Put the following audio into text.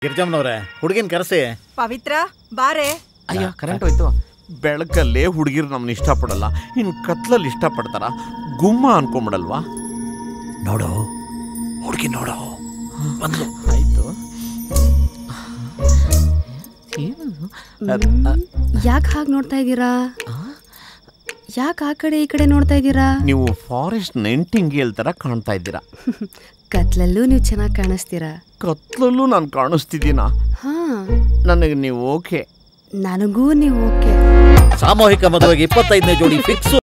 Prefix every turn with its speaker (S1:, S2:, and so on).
S1: ಗಿರ್ಜಮ್ಮನವ್ರೆ ಹುಡುಗಿನ ಕರೆಸಿ
S2: ಪವಿತ್ರ ಬಾರೆ
S3: ಅಯ್ಯೋ ಕರೆಂಟ್ ಹೋಯ್ತು ಬೆಳಕಲ್ಲೇ ಹುಡುಗಿರು ನಮ್ಮನ್ನ ಇಷ್ಟಪಡಲ್ಲ ಇನ್ನು ಕತ್ಲಲ್ಲಿ ಇಷ್ಟಪಡ್ತಾರ ಗುಮ್ಮ ಅನ್ಕೊಂಬಿಡಲ್ವಾ
S1: ನೋಡು ಹುಡುಗಿ ನೋಡು ಬಂದ್ಲು
S3: ಆಯ್ತು
S4: ಯಾಕೆ ಹಾಗೆ ನೋಡ್ತಾ ಇದ್ದೀರಾ ಯಾಕೆ ಆ ಕಡೆ ಈ ಕಡೆ ನೋಡ್ತಾ ಇದ್ದೀರಾ
S3: ನೀವು ಫಾರೆಸ್ಟ್ ನೆಂಟಿಂಗೇಲ್ ಥರ ಕಾಣ್ತಾ ಇದ್ದೀರಾ
S4: ಕತ್ಲಲ್ಲೂ ನೀವು ಚೆನ್ನಾಗಿ ಕಾಣಿಸ್ತೀರಾ
S3: ಕತ್ಲಲ್ಲೂ ನಾನು ಕಾಣಿಸ್ತಿದ್ದೀನ
S4: ಹಾ
S3: ನನಗೆ ನೀವು ಓಕೆ
S4: ನನಗೂ ನೀವು ಓಕೆ
S1: ಸಾಮೂಹಿಕ ಮದುವೆಗೆ ಇಪ್ಪತ್ತೈದನೇ ಜೋಡಿ ಫಿಕ್ಸ್